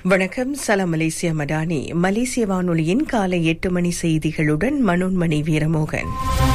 வணக்கம் சலாம் மலேசியா மடானி மலேசிய வானொலியின் காலை எட்டு மணி செய்திகளுடன் மனோன்மணி வீரமோகன்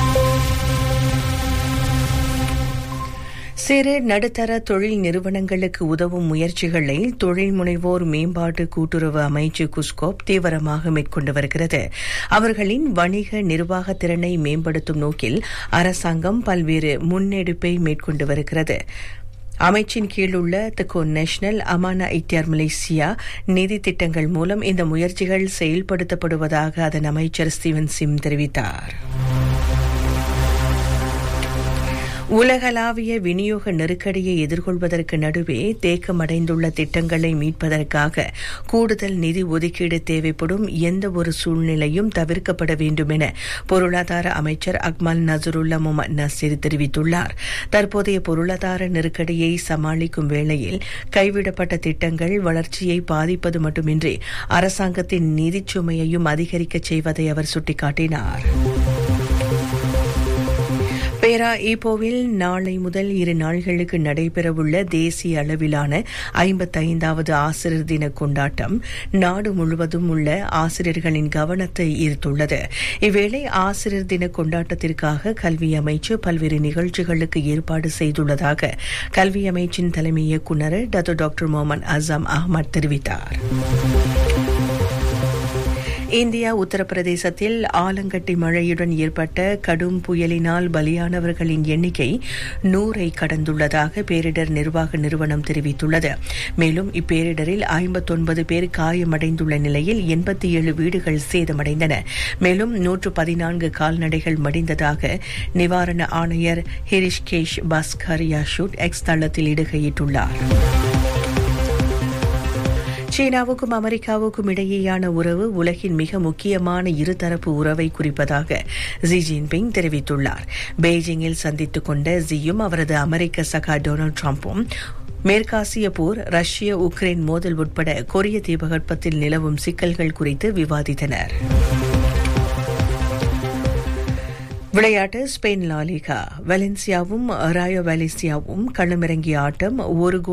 சிறு நடுத்தர தொழில் நிறுவனங்களுக்கு உதவும் முயற்சிகளை தொழில் முனைவோர் மேம்பாட்டு கூட்டுறவு அமைச்சு குஸ்கோப் தீவிரமாக மேற்கொண்டு வருகிறது அவர்களின் வணிக நிர்வாக திறனை மேம்படுத்தும் நோக்கில் அரசாங்கம் பல்வேறு முன்னெடுப்பை மேற்கொண்டு வருகிறது அமைச்சின் கீழுள்ள தக்கோ நேஷனல் அமானா இக்தியார் மலேசியா நிதி திட்டங்கள் மூலம் இந்த முயற்சிகள் செயல்படுத்தப்படுவதாக அதன் அமைச்சர் ஸ்டீவன் சிம் தெரிவித்தார் உலகளாவிய விநியோக நெருக்கடியை எதிர்கொள்வதற்கு நடுவே தேக்கமடைந்துள்ள திட்டங்களை மீட்பதற்காக கூடுதல் நிதி ஒதுக்கீடு தேவைப்படும் எந்த ஒரு சூழ்நிலையும் தவிர்க்கப்பட வேண்டும் என பொருளாதார அமைச்சர் அக்மல் நசருல்லா முகமது நசீர் தெரிவித்துள்ளார் தற்போதைய பொருளாதார நெருக்கடியை சமாளிக்கும் வேளையில் கைவிடப்பட்ட திட்டங்கள் வளர்ச்சியை பாதிப்பது மட்டுமின்றி அரசாங்கத்தின் நிதிச் சுமையையும் அதிகரிக்கச் செய்வதை அவர் சுட்டிக்காட்டினார் பேரா ஈப்போவில் நாளை முதல் இரு நாள்களுக்கு நடைபெறவுள்ள தேசிய அளவிலான ஐம்பத்தைந்தாவது ஆசிரியர் தின கொண்டாட்டம் நாடு முழுவதும் உள்ள ஆசிரியர்களின் கவனத்தை ஈர்த்துள்ளது இவ்வேளை ஆசிரியர் தின கொண்டாட்டத்திற்காக கல்வி அமைச்சு பல்வேறு நிகழ்ச்சிகளுக்கு ஏற்பாடு செய்துள்ளதாக கல்வி அமைச்சின் தலைமை இயக்குநர் Datuk doctor Mohamed Azam Ahmad தெரிவித்தார் இந்தியா உத்தரப்பிரதேசத்தில் ஆலங்கட்டி மழையுடன் ஏற்பட்ட கடும் புயலினால் பலியானவர்களின் எண்ணிக்கை நூறை கடந்துள்ளதாக பேரிடர் நிர்வாக நிறுவனம் தெரிவித்துள்ளது மேலும் இப்பேரிடரில் ஐம்பத்தொன்பது பேர் காயமடைந்துள்ள நிலையில் எண்பத்தி ஏழு வீடுகள் சேதமடைந்தன மேலும் நூற்று பதினான்கு கால்நடைகள் மடிந்ததாக நிவாரண ஆணையர் ஹிரிஷ்கேஷ் பாஸ்கர் யாஷூட் எக்ஸ் தளத்தில் இடுகையிட்டுள்ளார் சீனாவுக்கும் அமெரிக்காவுக்கும் இடையேயான உறவு உலகின் மிக முக்கியமான இருதரப்பு உறவை குறிப்பதாக ஜி ஜின்பிங் தெரிவித்துள்ளார் பெய்ஜிங்கில் சந்தித்துக் கொண்ட ஜியும் அவரது அமெரிக்க சகா டொனால்டு டிரம்பும் மேற்காசிய போர் ரஷ்ய உக்ரைன் மோதல் உட்பட கொரிய தீபகற்பத்தில் நிலவும் சிக்கல்கள் குறித்து விவாதித்தனர் விளையாட்டு ஸ்பெயின் லாலிகா வலன்சியாவும் ராயோ வேலிசியாவும் களமிறங்கிய ஆட்டம் ஒரு